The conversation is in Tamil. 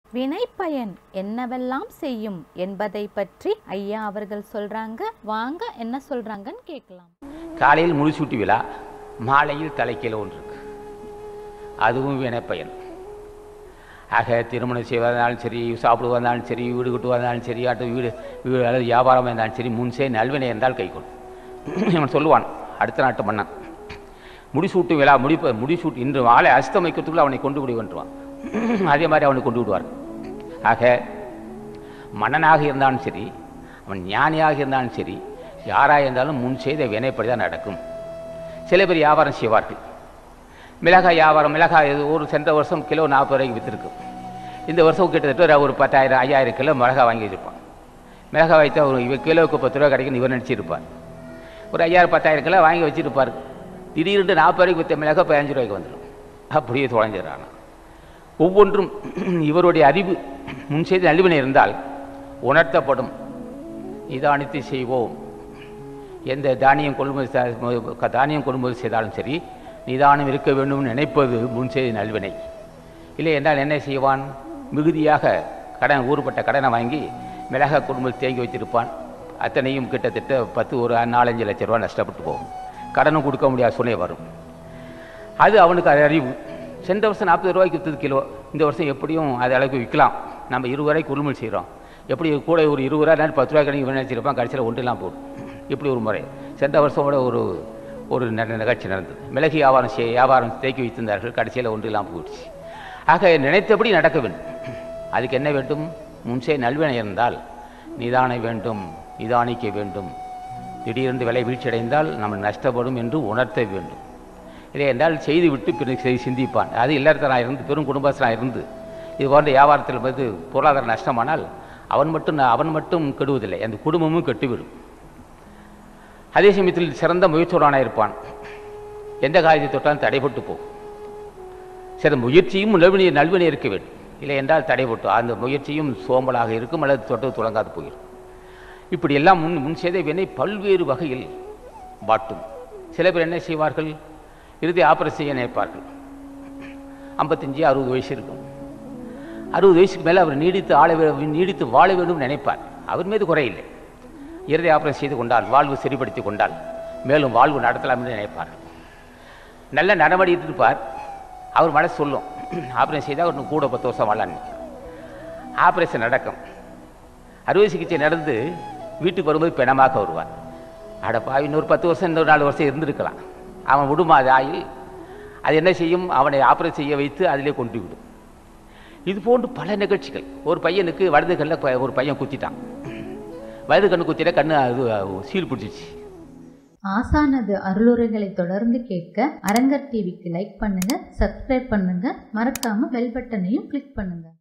வினைப்பயன் என்னவெல்லாம் செய்யும் என்பதை பற்றி ஐயா அவர்கள் சொல்றாங்க வாங்க என்ன சொல்றாங்கன்னு கேட்கலாம் காலையில் முடிசூட்டி விழா மாலையில் தலைக்கீழ ஒன்று இருக்கு அதுவும் வினைப்பயன் ஆக திருமணம் செய்வதாலும் சரி சாப்பிடுவதா இருந்தாலும் சரி வீடு கட்டுவதா இருந்தாலும் சரி அடுத்த வீடு வீடு அல்லது வியாபாரம் இருந்தாலும் சரி முன்சே நல்வினை இருந்தால் கை கொடு இவன் சொல்லுவான் அடுத்த நாட்டு மன்னன் முடிசூட்டு விழா முடிப்ப முடிசூட்டு இன்று மாலை அஸ்தமிக்கிறதுக்குள்ள அவனை கொண்டு விடு வந்துருவான் அதே மாதிரி அவனை கொண்டு விடுவார் ஆக மன்னனாக இருந்தாலும் சரி அவன் ஞானியாக இருந்தாலும் சரி யாராக இருந்தாலும் முன் செய்த வினைப்படி தான் நடக்கும் சில பேர் வியாபாரம் செய்வார்கள் மிளகாய் வியாபாரம் மிளகாய் இது ஒரு சென்ற வருஷம் கிலோ நாற்பது ரூபாய்க்கு விற்றுருக்கு இந்த வருஷம் கிட்டத்தட்ட ஒரு பத்தாயிரம் ஐயாயிரம் கிலோ மிளகாய் வாங்கி வச்சிருப்பான் மிளகாய் வைத்தா ஒரு இவன் கிலோவுக்கு பத்து ரூபா கிடைக்குன்னு இவர் நினச்சிருப்பார் ஒரு ஐயாயிரம் பத்தாயிரம் கிலோ வாங்கி வச்சிருப்பார் திடீர்னு நாற்பது ரூபாய்க்கு விற்ற மிளகாய் பதினஞ்சு ரூபாய்க்கு வந்துடும் அப்படியே தொலைஞ்சிடறான் ஒவ்வொன்றும் இவருடைய அறிவு முன் செய்த நல்வினை இருந்தால் உணர்த்தப்படும் நிதானித்து செய்வோம் எந்த தானியம் கொள்முதல் செ- தானியம் கொள்முதல் செய்தாலும் சரி நிதானம் இருக்க வேண்டும் நினைப்பது முன் செய்த நல்வினை இல்லை என்றால் என்ன செய்வான் மிகுதியாக கடன் ஊறுபட்ட கடனை வாங்கி மிளகாய் கொள்முதல் தேங்கி வச்சிருப்பான் அத்தனையும் கிட்டத்தட்ட பத்து ஒரு நாலஞ்சு லட்ச ரூபா நஷ்டப்பட்டு போகும் கடனும் கொடுக்க முடியாத சூழ்நிலை வரும் அது அவனுக்கு அது அறிவு சென்ற வருஷம் நாற்பது ரூபாய்க்கு விற்றது கிலோ இந்த வருஷம் எப்படியும் அது அளவுக்கு விற்கலாம் நம்ம இருபது ரூபாய்க்கு உரிமல் செய்கிறோம் எப்படி கூட ஒரு இருபது ரூபா நேரம் பத்து ரூபாய் கணக்கு நினைச்சிருப்பான் கடைசியில் ஒன்றுலாம் போடும் இப்படி ஒரு முறை சென்ற வருஷம் கூட ஒரு ஒரு ந- நிகழ்ச்சி நடந்தது மிளகு வியாபாரம் செய்ய வியாபாரம் தேக்கி வைத்திருந்தார்கள் கடைசியில் ஒன்றுலாம் போயிடுச்சு ஆக நினைத்தபடி நடக்க வேண்டும் அதுக்கு என்ன வேண்டும் முன்சே நல்வினை இருந்தால் நிதானம் வேண்டும் நிதானிக்க வேண்டும் திடீரென்று விலை வீழ்ச்சியடைந்தால் நம்ம நஷ்டப்படும் என்று உணர்த்த வேண்டும் இல்லை என்றால் செய்து விட்டு பிறகு செய்து சிந்திப்பான் அது இல்லறத்தனாக இருந்து பெரும் குடும்பஸ்தனாக இருந்து இது போன்ற வியாபாரத்தில் வந்து பொருளாதார நஷ்டமானால் அவன் மட்டும் அவன் மட்டும் கெடுவதில்லை அந்த குடும்பமும் கெட்டுவிடும் அதே சமயத்தில் சிறந்த முயற்சியோடான இருப்பான் எந்த காரியத்தை தொட்டாலும் தடைபட்டு போகும் சில முயற்சியும் நல்வினை நல்வினை இருக்க வேண்டும் இல்லை என்றால் தடைபட்டு அந்த முயற்சியும் சோம்பலாக இருக்கும் அல்லது தொட்டு துளங்காது போயிடும் இப்படி எல்லாம் முன் முன் செய்த வினை பல்வேறு வகையில் வாட்டும் சில பேர் என்ன செய்வார்கள் இறுதி ஆபரேஷன் செய்ய நினைப்பார்கள் ஐம்பத்தஞ்சு அறுபது வயசு இருக்கும் அறுபது வயசுக்கு மேலே அவர் நீடித்து ஆள வே- நீடித்து வாழ வேண்டும் நினைப்பார் அவர் மீது குறையில்லை இறுதி ஆபரேஷன் செய்து கொண்டால் வாழ்வு சரிப்படுத்தி கொண்டால் மேலும் வாழ்வு நடத்தலாம் என்று நினைப்பார் நல்ல நடவடிக்கை இருப்பார் அவர் மனசு சொல்லும் ஆபரேஷன் செய்தால் இன்னும் கூட பத்து வருஷம் வாழலான்னு ஆபரேஷன் நடக்கும் அறுவை சிகிச்சை நடந்து வீட்டுக்கு வரும்போது பிணமாக வருவார் அடப்பா இன்னொரு பத்து வருஷம் இன்னொரு நாலு வருஷம் இருந்திருக்கலாம் அவன் விடுமா அது ஆயில் அது என்ன செய்யும் அவனை ஆபரேட் செய்ய வைத்து அதிலே கொண்டு விடும் இது போன்று பல நிகழ்ச்சிகள் ஒரு பையனுக்கு வலது கண்ணில் ப- ஒரு பையன் குத்திட்டான் வலது கண்ணு குத்திட்ட கண்ணு அது சீல் பிடிச்சிச்சு ஆசானது அருளுரைகளை தொடர்ந்து கேட்க அரங்கர் டிவிக்கு லைக் பண்ணுங்க சப்ஸ்கிரைப் பண்ணுங்க மறக்காம பெல் பட்டனையும் கிளிக் பண்ணுங்க